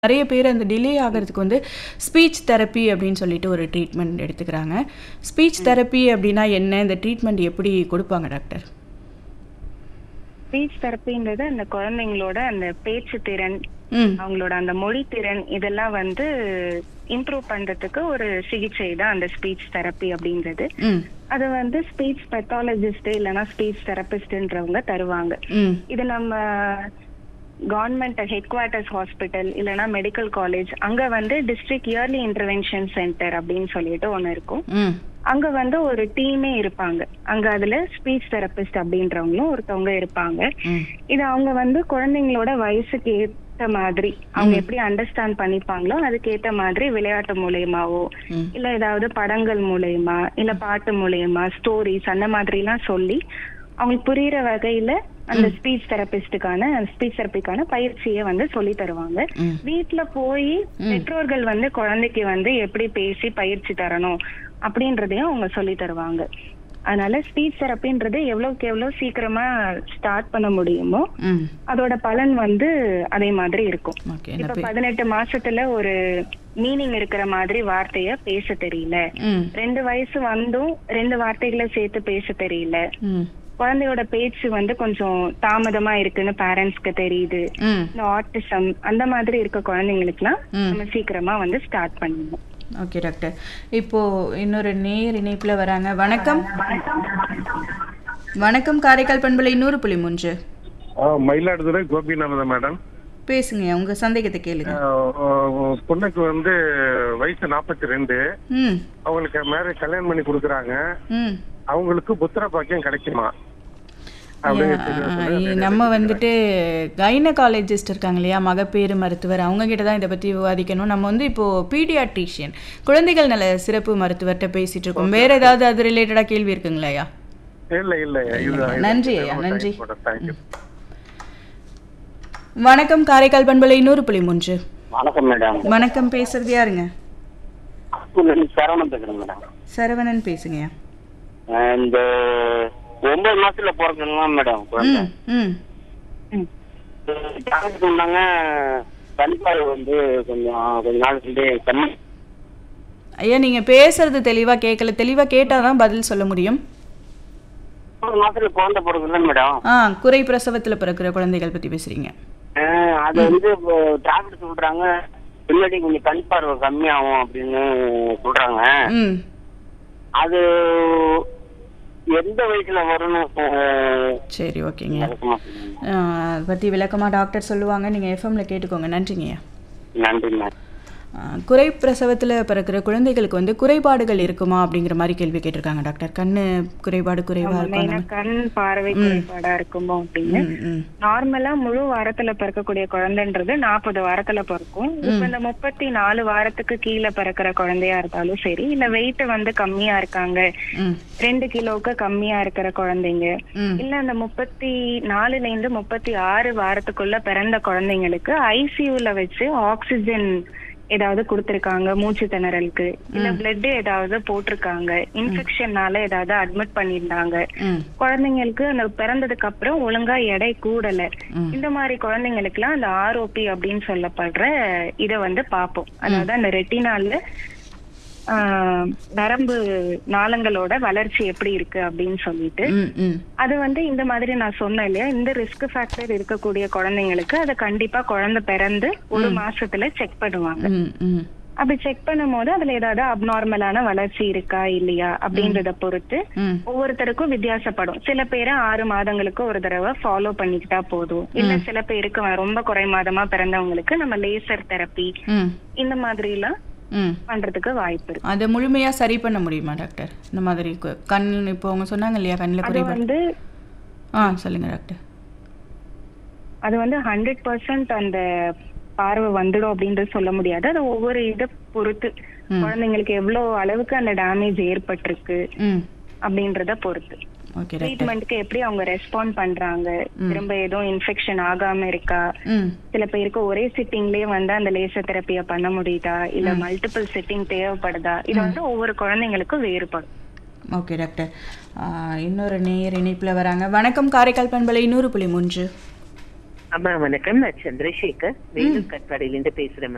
நிறைய பேர் அந்த டிலே ஆகிறதுக்கு வந்து ஸ்பீச் தெரப்பி அப்படின்னு சொல்லிட்டு ஒரு ட்ரீட்மெண்ட் எடுத்துக்கிறாங்க ஸ்பீச் தெரப்பி அப்படின்னா என்ன இந்த ட்ரீட்மெண்ட் எப்படி கொடுப்பாங்க டாக்டர் ஸ்பீச் தெரப்பின்றது அந்த குழந்தைங்களோட அந்த பேச்சு திறன் ம் அவங்களோட அந்த மொழி திறன் இதெல்லாம் வந்து இம்ப்ரூவ் பண்றதுக்கு ஒரு சிகிச்சை தான் அந்த ஸ்பீச் தெரப்பி அப்படின்றது ம் அது வந்து ஸ்பீச் பெத்தாலஜிஸ்ட் இல்லைன்னா ஸ்பீச் தெரபிஸ்ட்ன்றவங்க தருவாங்க ம் இது நம்ம கவர்மெண்ட் ஹெட் குவார்ட்டர்ஸ் ஹாஸ்பிட்டல் இல்லைன்னா மெடிக்கல் காலேஜ் அங்க வந்து டிஸ்ட்ரிக்ட் இயர்லி இன்டர்வென்ஷன் சென்டர் அப்படின்னு சொல்லிட்டு ஒன்னு இருக்கும் ம் அங்க வந்து ஒரு டீமே இருப்பாங்க அங்க அதுல ஸ்பீச் தெரபிஸ்ட் அப்படின்றவங்களும் ஒருத்தவங்க இருப்பாங்க ம் இது அவங்க வந்து குழந்தைங்களோட வயசுக்கு ஏத்த மாதிரி அவங்க எப்படி அண்டர்ஸ்டாண்ட் பண்ணிப்பாங்களோ அதுக்கேத்த மாதிரி விளையாட்டு மூலியமாவோ ம். இல்ல ஏதாவது படங்கள் மூலியமா இல்ல பாட்டு மூலியமா ஸ்டோரிஸ் அந்த மாதிரி எல்லாம் சொல்லி அவங்களுக்கு புரியுற வகையில அந்த ஸ்பீச் தெரபிஸ்டுக்கான ஸ்பீச் தெரப்பிக்கான பயிற்சியை வந்து சொல்லி தருவாங்க ம். வீட்ல போய் பெற்றோர்கள் வந்து குழந்தைக்கு வந்து எப்படி பேசி பயிற்சி தரணும் அப்படின்றதையும் அவங்க சொல்லி தருவாங்க அதனால ஸ்பீச் தெரப்பின்றது எவ்வளவுக்கு எவ்வளவு சீக்கிரமா ஸ்டார்ட் பண்ண முடியுமோ ம் அதோட பலன் வந்து அதே மாதிரி இருக்கும் ஓகே இப்ப பதினெட்டு மாசத்துல ஒரு மீனிங் இருக்கிற மாதிரி வார்த்தைய பேச தெரியல ம் ரெண்டு வயசு வந்தும் ரெண்டு வார்த்தைகளை சேர்த்து பேச தெரியல ம் குழந்தையோட பேச்சு வந்து கொஞ்சம் தாமதமா இருக்குன்னு பேரண்ட்ஸ்க்கு தெரியுது ம் இந்த ஆட்டிசம் அந்த மாதிரி இருக்க குழந்தைங்களுக்குலாம் ம். நம்ம சீக்கிரமா வந்து ஸ்டார்ட் பண்ணிடணும் ஓகே டாக்டர் இப்போ இன்னொரு நேர் இணைப்புல வராங்க வணக்கம் வணக்கம் காரைக்கால் பண்பலை நூறு புள்ளி மூன்று ஆ, மயிலாடுதுறை கோபிநாதன் மேடம் பேசுங்க உங்க சந்தேகத்தை கேளுங்க ஆ, ஆ, பொண்ணுக்கு வந்து வயசு நாற்பத்தி ரெண்டு ம் அவங்களுக்கு மேரேஜ் கல்யாணம் பண்ணி கொடுக்குறாங்க ம் அவங்களுக்கு புத்திர பாக்கியம் கிடைக்குமா அப்படின்னு சொல்லி ஐயா, நம்ம வந்துட்டு கைனகாலஜிஸ்ட் இருக்காங்க இல்லையா மகப்பேறு மருத்துவர் அவங்க கிட்ட தான் இதை பற்றி விவாதிக்கணும் நம்ம வந்து இப்போ பீடியாட்ரிஷியன் குழந்தைகள் நல சிறப்பு மருத்துவர்கிட்ட பேசிட்டு இருக்கோம் வேற ஏதாவது அது ரிலேட்டடா கேள்வி இருக்குங்களா ஐயா இல்ல இல்ல இது நன்றி ஐயா, நன்றி. தேங்க்யூ வணக்கம் காரைக்கால் பண்பலை நூறு புள்ளி மூன்று வணக்கம் மேடம் வணக்கம் பேசுறது யாருங்க ஸ்கூல்லேருந்து சரவணன் பேசுறேன் மேடம் சரவணன் பேசுங்கய்யா அஹ் இந்த ஒன்பது மாசத்துல பிறக்கலாம் மேடம் குழந்தை ம் ம் டாக்டர் சொன்னாங்க கண்பார்வை வந்து கொஞ்சம் கொஞ்ச நாள் வந்து கம்மி ஐயா நீங்க பேசுறது தெளிவா கேட்கல தெளிவா கேட்டாதான் பதில் சொல்ல முடியும் ஒன்பது மாசத்துல குழந்தை பிறகுல மேடம் ஆ குறை பிரசவத்துல பிறக்கிற குழந்தைகள் பத்தி பேசுறீங்க அஹ் அது வந்து இப்போ டாக்டர் சொல்றாங்க பின்னாடி கொஞ்சம் கண் பார்வை கம்மியாகும் அப்படின்னு சொல்றாங்க ம் அது எந்த வயசுல வரும்னு அஹ், சரி ஓகேங்க விளக்கமா சொல்லுங்க. அதை பற்றி விளக்கமாக டாக்டர் சொல்லுவாங்க நீங்கள் எஃப்எம்ல கேட்டுக்கோங்க நன்றிங்கய்யா நன்றி மேம் ஆ, குறை பிரசவத்தில் பிறக்கிற குழந்தைகளுக்கு வந்து குறைபாடுகள் இருக்குமா அப்படிங்கிற மாதிரி கேள்வி கேட்டிருக்காங்க டாக்டர் கண்ணு குறைபாடு குறைவா இருக்கும் மெயினா கண் பார்வை குறைபாடா இருக்குமோ அப்படின்னு ம், ம் நார்மலா முழு வாரத்துல பிறக்கக்கூடிய குழந்தைன்றது நாற்பது வாரத்துல பிறக்கும் இப்ப இந்த முப்பத்தி நாலு வாரத்துக்கு கீழே பிறக்கிற குழந்தையா இருந்தாலும் சரி இல்ல வெயிட் வந்து கம்மியா இருக்காங்க ம் ரெண்டு கிலோவுக்கு கம்மியா இருக்கிற குழந்தைங்க ம் இல்ல அந்த முப்பத்தி நாலுல இருந்து முப்பத்தி ஆறு வாரத்துக்குள்ள பிறந்த குழந்தைங்களுக்கு ஐசியூல வச்சு ஆக்சிஜன் ஏதாவது கொடுத்திருக்காங்க மூச்சு திணறலுக்கு இல்ல பிளட் ஏதாவது போட்டிருக்காங்க இன்ஃபெக்ஷன்னால ஏதாவது அட்மிட் பண்ணியிருந்தாங்க ம் குழந்தைங்களுக்கு அந்த பிறந்ததுக்கு அப்புறம் ஒழுங்கா எடை கூடல ம். இந்த மாதிரி குழந்தைங்களுக்குலாம் அந்த ஆர்ஓபி அப்படின்னு சொல்லப்படுற இத வந்து பார்ப்போம் அதாவது அந்த ரெட்டினால ஆஹ், நரம்பு நாளங்களோட வளர்ச்சி எப்படி இருக்கு அப்படின்னு சொல்லிட்டு ம் ம் அது வந்து இந்த மாதிரி நான் சொன்னேன் இல்லையா இந்த ரிஸ்க் ஃபேக்டர் இருக்கக்கூடிய குழந்தைங்களுக்கு அதை கண்டிப்பா குழந்தை பிறந்து ஒரு மாசத்துல செக் பண்ணுவாங்க ம் ம் அப்படி செக் பண்ணும்போது அதுல ஏதாவது அப்நார்மலான வளர்ச்சி இருக்கா இல்லையா அப்படின்றத பொறுத்து ம் ஒவ்வொருத்தருக்கும் வித்தியாசப்படும் சில பேரை ஆறு மாதங்களுக்கு ஒரு தடவை ஃபாலோ பண்ணிக்கிட்டா போதும் இல்ல சில பேருக்கு வ- ரொம்ப குறை மாதமா பிறந்தவங்களுக்கு நம்ம லேசர் தெரப்பி ம் இந்த மாதிரி எல்லாம் ம் பண்றதுக்கு வாய்ப்பு இருக்கு அதை முழுமையாக சரி பண்ண முடியுமா டாக்டர் இந்த மாதிரி கு- கண் இப்போ அவங்க சொன்னாங்க இல்லையா கண்ணில் அது குறைபாடு வந்து ஆ சொல்லுங்க டாக்டர் அது வந்து ஹண்ட்ரட் பர்சன்ட் அந்த பார்வை வந்துடும் அப்படின்றது சொல்ல முடியாது அது ஒவ்வொரு இதை பொறுத்து குழந்தைங்களுக்கு எவ்வளவு அளவுக்கு அந்த டேமேஜ் ஏற்பட்டிருக்கு ம் அப்படின்றத பொறுத்து ஓகே டாக்டர் ட்ரீட்மெண்ட்க்கு எப்படி அவங்க ரெஸ்பாண்ட் பண்றாங்க திரும்ப எதுவும் இன்ஃபெக்ஷன் ஆகாம இருக்கா ம் சில பேருக்கு ஒரே சிட்டிங்லயே வந்து அந்த லேசர் தெரப்பிய பண்ண முடியுதா இல்ல மல்டிபிள் சிட்டிங் தேவைப்படுதா இது வந்து ஒவ்வொரு குழந்தைங்களுக்கும் வேறுபடும் ஓகே டாக்டர் ஆ, இன்னொரு நேர் இணைப்பில் வராங்க வணக்கம் காரைக்கால் பண்பலை நூறு புள்ளி மூன்று அம்மா வணக்கம் நான் சந்திரசேகர் வேலூர் கட்பாடியிலிருந்து பேசுறேன்